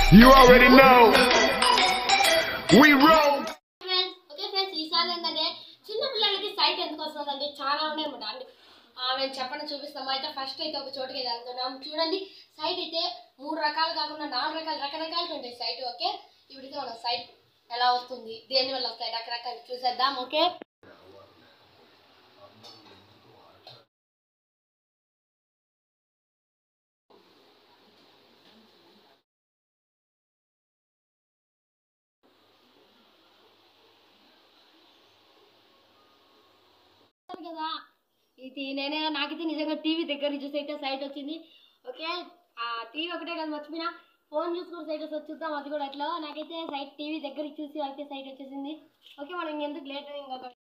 You already know. We roll. Friends okay friends ఈసారి ఏంటంటే చిన్న పిల్లలకి సైట్ ఎందుకు వస్తుందంటే చాలా ఉన్నాయి అనమాట అండి ఆ, మేము చెప్పండి చూపిస్తాము అయితే ఫస్ట్ అయితే ఒక చోటుకి వెళ్తున్నాం చూడండి సైట్ అయితే మూడు రకాలు కాకుండా నాలుగు రకాలు రకరకాలు ఉంటాయి సైట్ ఓకే ఇప్పుడైతే మన సైట్ ఎలా వస్తుంది దేని వల్ల వస్తాయి రకరకాలు చూసేద్దాం ఓకే చూస్తారు కదా ఇది నేనే నాకైతే నిజంగా టీవీ దగ్గర చూసి అయితే సైట్ వచ్చింది ఓకే ఆ టీవీ ఒకటే కదా మర్చిపోయినా ఫోన్ చూసుకుని సైట్ వస్తే చూద్దాం అది కూడా అట్లా నాకైతే సైట్ టీవీ దగ్గర చూసి అయితే సైట్ వచ్చేసింది ఓకే మనం ఇంకెందుకు లేట్ ఇంకొక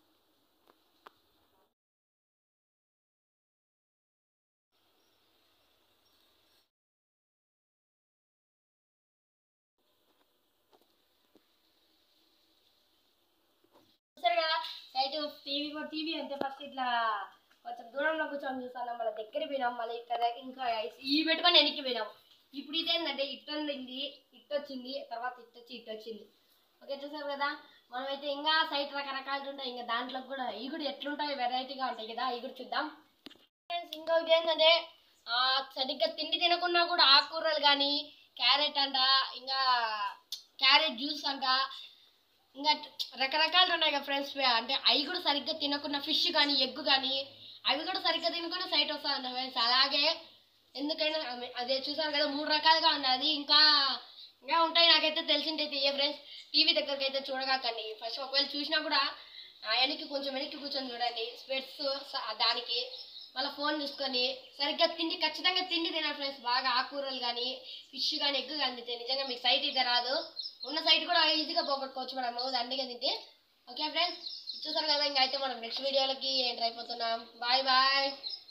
చూసారు కదా సైట్ టీవీ కూడా టీవీ అంతే ఫస్ట్ ఇట్లా కొంచెం దూరంలో కూర్చొని చూస్తాను మళ్ళీ దగ్గర పోయినాం మళ్ళీ ఇక్కడ ఇంకా ఈ పెట్టుకొని వెనక్కి పోయినాం ఇప్పుడు ఇదేంటంటే ఇట్ ఉంది ఇట్ వచ్చింది తర్వాత ఇట్ వచ్చి ఇట్ వచ్చింది ఓకే చూసారు కదా మనమైతే ఇంకా సైట్ రకరకాలు ఉంటాయి ఇంకా దాంట్లో కూడా ఇవి కూడా ఎట్లుంటాయి వెరైటీగా ఉంటాయి కదా ఇవి కూడా చూద్దాం ఫ్రెండ్స్ ఇంకొకటి ఏంటంటే ఆ, సరిగ్గా తిండి తినకున్నా కూడా ఆకుకూరలు కానీ క్యారెట్ అంట ఇంకా క్యారెట్ జ్యూస్ అంట ఇంకా రకరకాలు ఉన్నాయి కదా ఫ్రెండ్స్ అంటే అవి కూడా సరిగ్గా తినకుండా ఫిష్ కానీ ఎగ్ కానీ అవి కూడా సరిగ్గా తినకుండా సైట్ వస్తుంది ఫ్రెండ్స్ అలాగే ఎందుకైనా అవి- అదే చూసారు కదా మూడు రకాలుగా ఉన్నది ఇంకా ఇంకా ఉంటాయి నాకైతే తెలిసిందైతే ఏ ఫ్రెండ్స్ టీవీ దగ్గరికి అయితే చూడగాకండి ఫస్ట్ ఒకవేళ చూసినా కూడా ఆ వెనక్కి కొంచెం వెనక్కి కూర్చొని చూడండి స్పెట్స్ దానికి మళ్ళీ ఫోన్ చూసుకొని సరిగ్గా తిండి ఖచ్చితంగా తిండి తినాలి ఫ్రెండ్స్ బాగా ఆకుకూరలు కానీ ఫిష్ కానీ ఎగ్ కానీ తింటే నిజంగా మీకు సైట్ అయితే రాదు ఉన్న సైట్ కూడా ఈజీగా పోగొట్టుకోవచ్చు మనం దండిగా తింటే ఓకే ఫ్రెండ్స్ చూసారు కదా ఇంకా అయితే మనం నెక్స్ట్ వీడియోలకి ఎంటర్ అయిపోతున్నాం బాయ్ బాయ్